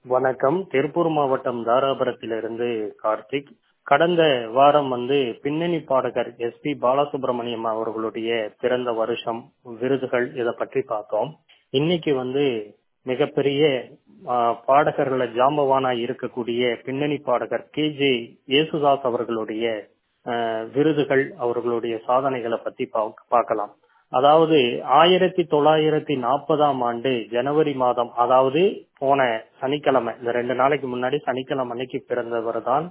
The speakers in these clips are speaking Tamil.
வணக்கம் திருப்பூர் மாவட்டம் தாராபுரத்திலிருந்து கார்த்திக் கடந்த வாரம் வந்து பின்னணி பாடகர் எஸ் பி பாலசுப்ரமணியம் அவர்களுடைய பிறந்த வருஷம் விருதுகள் இத பற்றி பார்த்தோம் இன்னைக்கு வந்து மிகப்பெரிய ஆஹ், பாடகர்கள ஜாம்பவானா இருக்கக்கூடிய பின்னணி பாடகர் கே ஜே யேசுதாஸ் அவர்களுடைய ஆஹ், விருதுகள் அவர்களுடைய சாதனைகளை பத்தி பா- பார்க்கலாம் அதாவது ஆயிரத்தி தொள்ளாயிரத்தி நாற்பதாம் ஆண்டு ஜனவரி மாதம் அதாவது போன சனிக்கிழமை இந்த ரெண்டு நாளைக்கு முன்னாடி சனிக்கிழமை அன்னைக்கு பிறந்தவர் தான்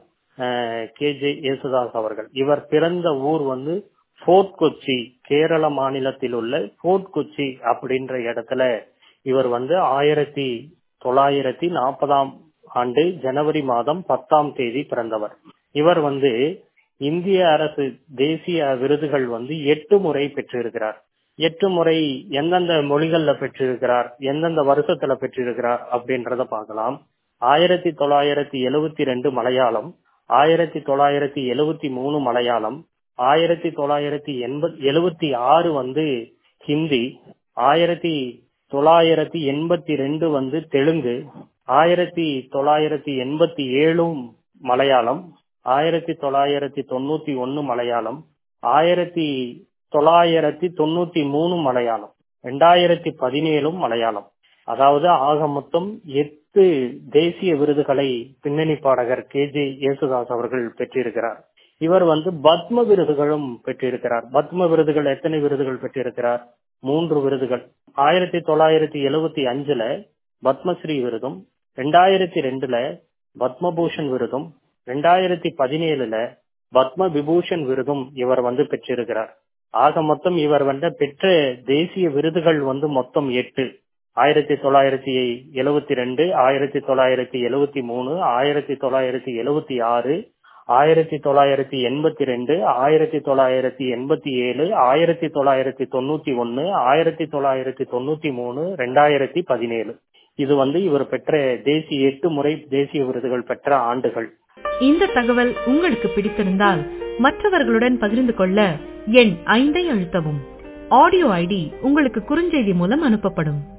கே ஜே யேசுதாஸ் அவர்கள் இவர் பிறந்த ஊர் வந்து ஃபோர்ட் கொச்சி கேரள மாநிலத்தில் உள்ள ஃபோர்ட் கொச்சி அப்படின்ற இடத்துல இவர் வந்து ஆயிரத்தி தொள்ளாயிரத்தி நாற்பதாம் ஆண்டு ஜனவரி மாதம் பத்தாம் தேதி பிறந்தவர் இவர் வந்து இந்திய அரசு தேசிய விருதுகள் வந்து எட்டு முறை பெற்றிருக்கிறார் எட்டு முறை எந்தெந்த மொழிகள்ல பெற்றிருக்கிறார் எந்தெந்த வருஷத்துல பெற்றிருக்கிறார் அப்படின்றத பார்க்கலாம் ஆயிரத்தி தொள்ளாயிரத்தி எழுவத்தி ரெண்டு மலையாளம் ஆயிரத்தி தொள்ளாயிரத்தி எழுவத்தி மூணு மலையாளம் ஆயிரத்தி தொள்ளாயிரத்தி எண்பத் எழுவத்தி ஆறு வந்து ஹிந்தி ஆயிரத்தி தொள்ளாயிரத்தி எண்பத்தி ரெண்டு வந்து தெலுங்கு ஆயிரத்தி தொள்ளாயிரத்தி எண்பத்தி ஏழும் மலையாளம் ஆயிரத்தி தொள்ளாயிரத்தி தொண்ணூத்தி ஒன்னு மலையாளம் ஆயிரத்தி தொள்ளாயிரத்தி தொண்ணூத்தி மூணு மலையாளம் ரெண்டாயிரத்தி பதினேழும் மலையாளம் அதாவது ஆக மொத்தம் எட்டு தேசிய விருதுகளை பின்னணி பாடகர் கே ஜே யேசுதாஸ் அவர்கள் பெற்றிருக்கிறார் இவர் வந்து பத்ம விருதுகளும் பெற்றிருக்கிறார் பத்ம விருதுகள் எத்தனை விருதுகள் பெற்றிருக்கிறார் மூன்று விருதுகள் ஆயிரத்தி தொள்ளாயிரத்தி எழுவத்தி அஞ்சுல பத்மஸ்ரீ விருதும் ரெண்டாயிரத்தி ரெண்டுல பத்மபூஷன் விருதும் ரெண்டாயிரத்தி பதினேழுல பத்ம விபூஷன் விருதும் இவர் வந்து பெற்றிருக்கிறார் ஆக மொத்தம் இவர் வந்து பெற்ற தேசிய விருதுகள் வந்து மொத்தம் எட்டு ஆயிரத்தி தொள்ளாயிரத்தி எழுவத்தி ரெண்டு ஆயிரத்தி தொள்ளாயிரத்தி எழுவத்தி மூணு ஆயிரத்தி தொள்ளாயிரத்தி எழுவத்தி ஆறு ஆயிரத்தி தொள்ளாயிரத்தி எண்பத்தி ரெண்டு ஆயிரத்தி தொள்ளாயிரத்தி எண்பத்தி ஏழு ஆயிரத்தி தொள்ளாயிரத்தி தொண்ணூத்தி ஒன்னு ஆயிரத்தி தொள்ளாயிரத்தி தொண்ணூத்தி மூணு ரெண்டாயிரத்தி பதினேழு இது வந்து இவர் பெற்ற தேசிய எட்டு முறை தேசிய விருதுகள் பெற்ற ஆண்டுகள் இந்த தகவல் உங்களுக்கு பிடித்திருந்தால் மற்றவர்களுடன் பகிர்ந்து கொள்ள எண் ஐந்தை அழுத்தவும் ஆடியோ ஐடி உங்களுக்கு குறுஞ்செய்தி மூலம் அனுப்பப்படும்